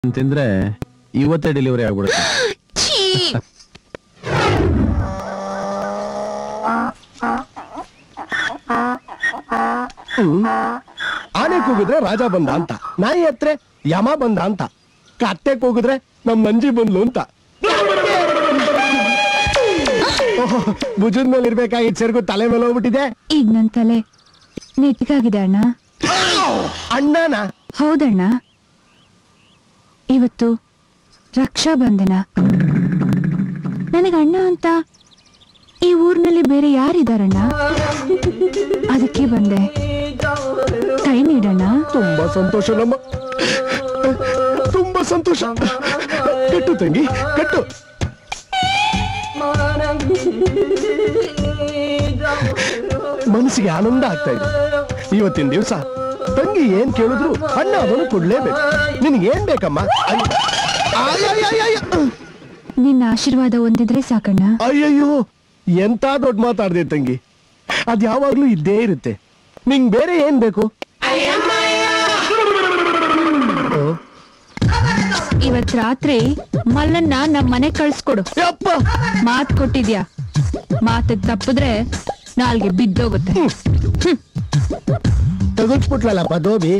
ತಿಂದ್ರೆ ಇವತ್ತೇ ಡೆಲಿವರಿ ಆಗ್ಬಿಡುತ್ತೆ ಛೀ ಆನೆ ಕೂಗಿದ್ರೆ ರಾಜ ಬಂದ ಅಂತ ನಾಯಿ ಹತ್ರ ಯಮ ಬಂದ ಅಂತ ಕತ್ತೆ ಕೂಗಿದ್ರೆ ನಮ್ ನಂಜಿ ಬಂದ್ಲು ಅಂತ ಭುಜದ ಮೇಲೆ ಇರ್ಬೇಕಾಗಿದ್ ಸೆರಗು ತಲೆ ಮೇಲೆ ಹೋಗ್ಬಿಟ್ಟಿದೆ ಈಗ ನನ್ ತಲೆ ನೆಟ್ಗಾಗಿದೆ ಅಣ್ಣ ಅಣ್ಣನ ಹೌದಣ್ಣ ಇವತ್ತು ರಕ್ಷಾ ಬಂಧನ ನನಗೆ ಅಣ್ಣ ಅಂತ ಈ ಊರಿನಲ್ಲಿ ಬೇರೆ ಯಾರಿದಾರಣ್ಣ ಅದಕ್ಕೆ ಬಂದೆ ಕೈ ನೀಡಣ್ಣ ತುಂಬಾ ಸಂತೋಷ ನಮ್ಮ ತುಂಬಾ ಸಂತೋಷ ಕಟ್ಟು ತಂಗಿ ಕಟ್ಟು ಮನಸ್ಸಿಗೆ ಆನಂದ ಆಗ್ತಾ ಇದೆ ಇವತ್ತಿನ ದಿವಸ ತಂಗಿ ಏನ್ ಕೇಳಿದ್ರು ಅಣ್ಣ ಅದನ್ನು ಕೊಡ್ಲೇಬೇಕು ನಿನಗೆ ಏನ್ ಬೇಕಮ್ಮ ಅಯ್ಯ- ಆಯ್-ಆಯ್-ಆಯ್-ಆಯ್. ನಿನ್ನ ಆಶೀರ್ವಾದ ಹೊಂದಿದ್ರೆ ಸಾಕಣ್ಣ ಅಯ್ಯಯ್ಯೋ ಎಂತ ದೊಡ್ಡ ಮಾತಾಡ್ದೆ ತಂಗಿ ಅದ್ ಯಾವಾಗ್ಲೂ ಇದ್ದೇ ಇರುತ್ತೆ ನಿಂಗ್ ಬೇರೆ ಏನ್ ಬೇಕು ಇವತ್ ರಾತ್ರಿ ಮಲ್ಲನ್ನ ನಮ್ ಮನೆ ಕಳ್ಸ್ಕೊಡು ಯಪ್ಪ ಮಾತ್ ಕೊಟ್ಟಿದ್ಯಾ ಮಾತಿಗ್ ತಪ್ಪಿದ್ರೆ ನಾಲ್ಗೆ ಬಿದ್ದೋಗುತ್ತೆ ತಗಲ್ಸ್ಬಿಟ್ಲಲ್ಲಪ್ಪ ದೋಬಿ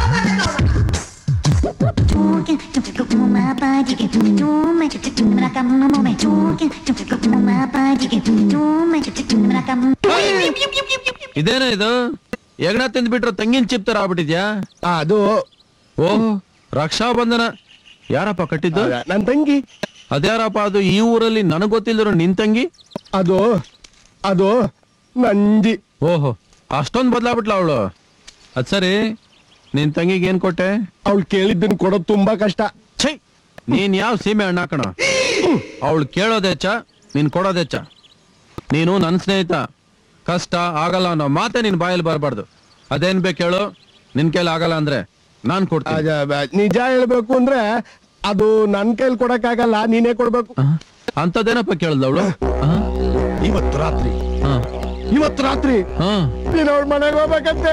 ಇದೇನ ಇದು ಎಗಣ ತಿಂದ್ಬಿಟ್ರು ತಂಗಿನ ಚಿಪ್ ತರ ಆಗ್ಬಿಟ್ಟಿದ್ಯಾ ಆ, ಅದು ಓಹ್ ರಕ್ಷಾ ಬಂಧನ ಯಾರಪ್ಪ ಕಟ್ಟಿದ್ದು ನನ್ ತಂಗಿ ಅದ್ಯಾರಪ್ಪ ಅದು ಈ ಊರಲ್ಲಿ ನನಗ್ ಗೊತ್ತಿಲ್ದಿರೋ ನಿನ್ ತಂಗಿ ಅದು ಅದು ನಂಜಿ ಓಹೋ ಅಷ್ಟೊಂದ್ ಬದ್ಲಾಗ್ಬಿಟ್ಲ ಅವಳು ಅದ್ ಸರಿ ನಿನ್ ತಂಗಿಗೆ ಏನ್ ಕೊಟ್ಟೆ ಅವಳು ಕೇಳಿದ್ದನ್ ಕೊಡೋದು ತುಂಬಾ ಕಷ್ಟ ಛೈ ನೀನ್ ಯಾವ ಸೀಮೆ ಹಣ್ಣು ಹಾಕಣ ಅವಳು ಕೇಳೋದೆಚ್ಚ ನೀನ್ ಕೊಡೋದೆಚ್ಚ ನೀನು ನನ್ ಸ್ನೇಹಿತ ಕಷ್ಟ ಆಗಲ್ಲ ಅನ್ನೋ ಮಾತೆ ನಿನ್ ಬಾಯಲ್ಲಿ ಬರಬಾರ್ದು ಅದೇನ್ ಬೇಕು ಹೇಳು ನಿನ್ ಕೈಲಿ ಆಗಲ್ಲ ಅಂದ್ರೆ ನಾನ್ ಕೊಡ್ತೀನಿ ಅದ- ಬ- ನಿಜ ಹೇಳ್ಬೇಕು ಅಂದ್ರೆ ಅದು ನನ್ ಕೈಲಿ ಕೊಡಕ್ಕಾಗಲ್ಲ ನೀನೇ ಕೊಡ್ಬೇಕು ಆ? ಅಂಥದ್ದೇನಪ್ಪ ಕೇಳ್ದ ಅವಳು ಇವತ್ತು ರಾತ್ರಿ ಇವತ್ತು ರಾತ್ರಿ ನೀನ್ ಅವಳ ಮನೆಗೆ ಹೋಗ್ಬೇಕಂತೆ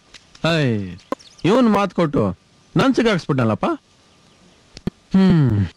ಇವನ್ ಮಾತ್ ಕೊಟ್ಟು ನನ್ ಸಿಗಾಕ್ಸ್ಬಿಟ್ನಲ್ಲಪ್ಪ ಹ್ಮ್